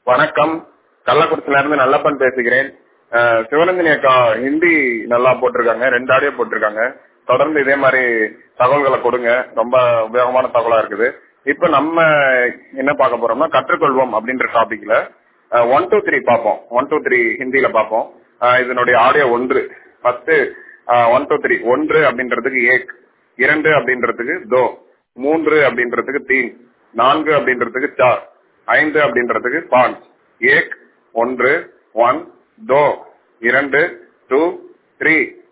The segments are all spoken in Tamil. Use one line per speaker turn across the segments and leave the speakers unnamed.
வணக்கம் கள்ளக்குறிச்சில இருந்து நல்லப்பன் பேசுகிறேன் அஹ் சிவநந்தினி அக்கா ஹிந்தி நல்லா போட்டிருக்காங்க ரெண்டு ஆடியோ போட்டிருக்காங்க தொடர்ந்து இதே மாதிரி தகவல்களை கொடுங்க ரொம்ப உபயோகமான தகவலா இருக்குது இப்ப நம்ம என்ன பார்க்க போறோம்னா கற்றுக்கொள்வோம் அப்படின்ற டாபிக்ல ஒன் டூ த்ரீ பார்ப்போம் ஒன் டூ த்ரீ ஹிந்தியில பார்ப்போம் அஹ் இதனுடைய ஆடியோ ஒன்று ஃபர்ஸ்ட் ஒன் டூ த்ரீ ஒன்று அப்படின்றதுக்கு ஏக் இரண்டு அப்படின்றதுக்கு தோ மூன்று அப்படின்றதுக்கு தீன் நான்கு அப்படின்றதுக்கு சார் ஐந்து அப்படின்றதுக்கு பாஞ்ச் ஏக் ஒன்று ஒன் தோ இரண்டு டூ த்ரீ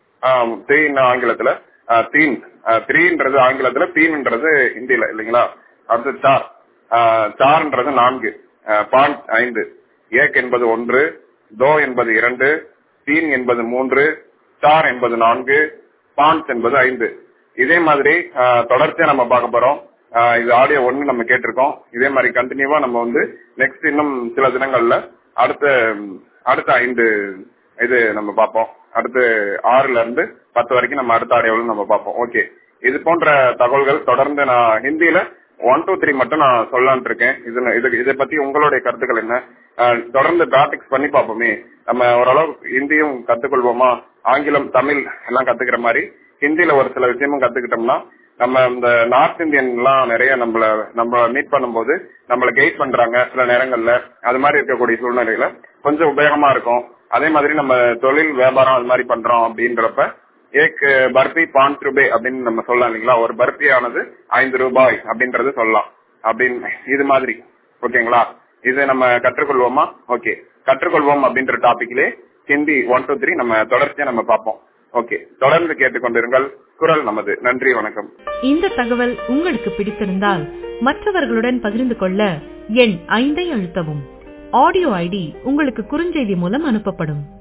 த்ரீ ஆங்கிலத்துல தீன் த்ரீன்றது ஆங்கிலத்துல தீன்ன்றது ஹிந்தியில இல்லைங்களா அடுத்து சார் சார்ன்றது நான்கு பாஞ்ச் ஐந்து ஏக் என்பது ஒன்று தோ என்பது இரண்டு தீன் என்பது மூன்று சார் என்பது நான்கு பாஞ்ச் என்பது ஐந்து இதே மாதிரி தொடர்ச்சியா நம்ம பார்க்க போறோம் இது ஆடியோ ஒன்னு நம்ம கேட்டிருக்கோம் இதே மாதிரி கண்டினியூவா நம்ம வந்து நெக்ஸ்ட் இன்னும் சில தினங்கள்ல அடுத்த அடுத்த ஐந்து இது நம்ம பார்ப்போம் அடுத்து ஆறுல இருந்து பத்து வரைக்கும் நம்ம அடுத்த ஆடியோவில் நம்ம பார்ப்போம் ஓகே இது போன்ற தகவல்கள் தொடர்ந்து நான் ஹிந்தியில ஒன் டூ த்ரீ மட்டும் நான் சொல்லலான் இருக்கேன் இது இது இதை பத்தி உங்களுடைய கருத்துக்கள் என்ன தொடர்ந்து ப்ராக்டிக்ஸ் பண்ணி பார்ப்போமே நம்ம ஓரளவு ஹிந்தியும் கத்துக்கொள்வோமா ஆங்கிலம் தமிழ் எல்லாம் கத்துக்கிற மாதிரி ஹிந்தியில ஒரு சில விஷயமும் கத்துக்கிட்டோம்னா நம்ம இந்த நார்த் இந்தியன் எல்லாம் நிறைய நம்மள நம்ம மீட் பண்ணும்போது நம்மள கைட் பண்றாங்க சில நேரங்கள்ல அது மாதிரி இருக்கக்கூடிய சூழ்நிலையில கொஞ்சம் உபயோகமா இருக்கும் அதே மாதிரி நம்ம தொழில் வியாபாரம் அது மாதிரி பண்றோம் அப்படின்றப்ப ஏக் பர்பி பாஞ்ச் ரூபாய் அப்படின்னு நம்ம சொல்லலாம் இல்லைங்களா ஒரு பர்பி ஆனது ஐந்து ரூபாய் அப்படின்றது சொல்லலாம் அப்படின்னு இது மாதிரி ஓகேங்களா இது நம்ம கற்றுக்கொள்வோமா ஓகே கற்றுக்கொள்வோம் அப்படின்ற டாபிக்லே ஹிந்தி ஒன் டூ த்ரீ நம்ம தொடர்ச்சியா நம்ம பார்ப்போம் ஓகே தொடர்ந்து கேட்டுக்கொண்டிருங்கள் குரல் நமது நன்றி வணக்கம்
இந்த தகவல் உங்களுக்கு பிடித்திருந்தால் மற்றவர்களுடன் பகிர்ந்து கொள்ள எண் ஐந்தை அழுத்தவும் ஆடியோ ஐடி உங்களுக்கு குறுஞ்செய்தி மூலம் அனுப்பப்படும்